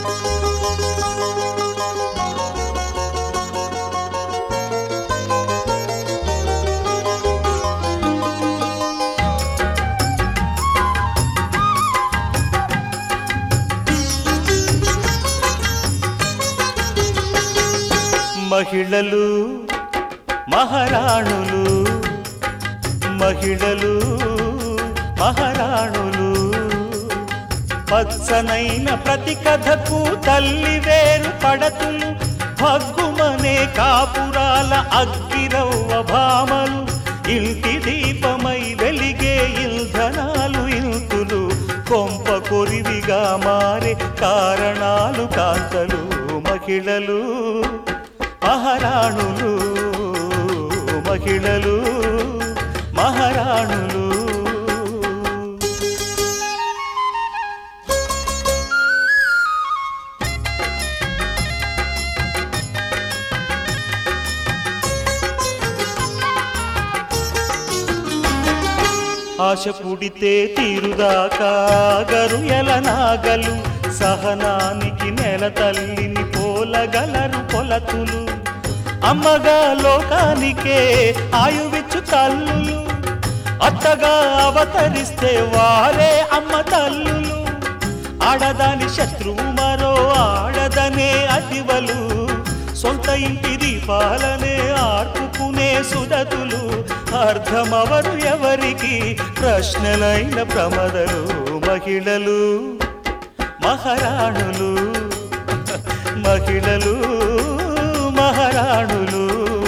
మహిళలు మహారాణులు మహిళలు మహారాణులు పచ్చనైన ప్రతి కథకు తల్లి వేరు పడతులు భగ్గుమనే కాపురాల అగ్గిరవ్వ భామలు ఇంటి దీపమై వెలిగే ఇంధనాలు ఇంతులు కొంప కొరివిగా మారే కారణాలు కాంతలు మహిళలు మహారాణులు మహిళలు మహారాణులు ఆశ పుడితే తీరుదాకా గరుయల నాగలు సహనానికి నెల తల్లిని పోలగలరు కొలతులు అమ్మగా లోకానికే ఆయువిచ్చు తల్లులు అత్తగా అవతరిస్తే వారే అమ్మ తల్లులు ఆడదాని శత్రువు మరో ఆడదనే అదివలు సొంత ఇంటి దీపాలనే ఆర్పుకునే సుదతులు అర్థమవరు ఎవరికి ప్రశ్నలైన ప్రమదలు మహిళలు మహారాణులు మహిళలు మహారాణులు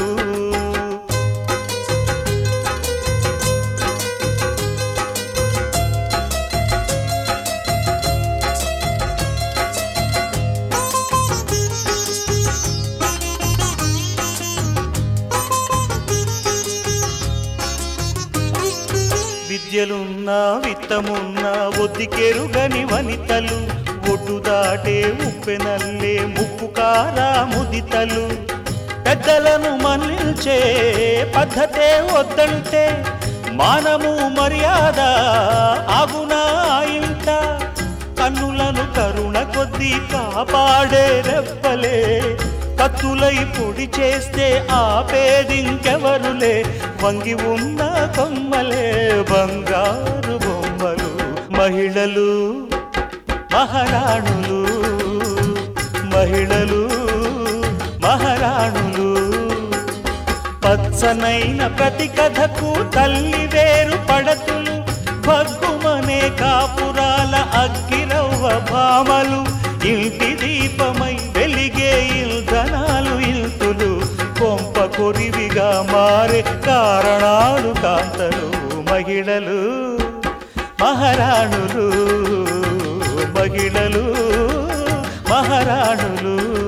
విద్యలున్నా విత్తమున్నా ఒద్దికెరుగని వనితలు ఒడ్డు దాటే ఉప్పెనల్లే ముప్పు కారా ముదితలు పెద్దలను మన్నిల్చే పద్ధతే వద్దంటే మానము మర్యాద ఆగునా ఇంట కన్నులను కరుణ కొద్దీ కాపాడే రెప్పలే కత్తులై పొడి చేస్తే ఆపేదింకెవరులే వంగి ఉన్న కొమ్మలే బంగారు బొమ్మలు మహిళలు మహారాణులు మహిళలు మహారాణులు పచ్చనైన ప్రతి కథకు తల్లి వేరు పడతులు భగ్గుమనే కాపురాల అగ్గిరవ్వ భామలు ఇంటి దీపమై వెలిగే ఇల్ధనాలు ఇల్తులు కొంప కొరివిగా మారే కారణాలు కాంతలు మహిళలు మహారాణులు మహిళలు మహారాణులు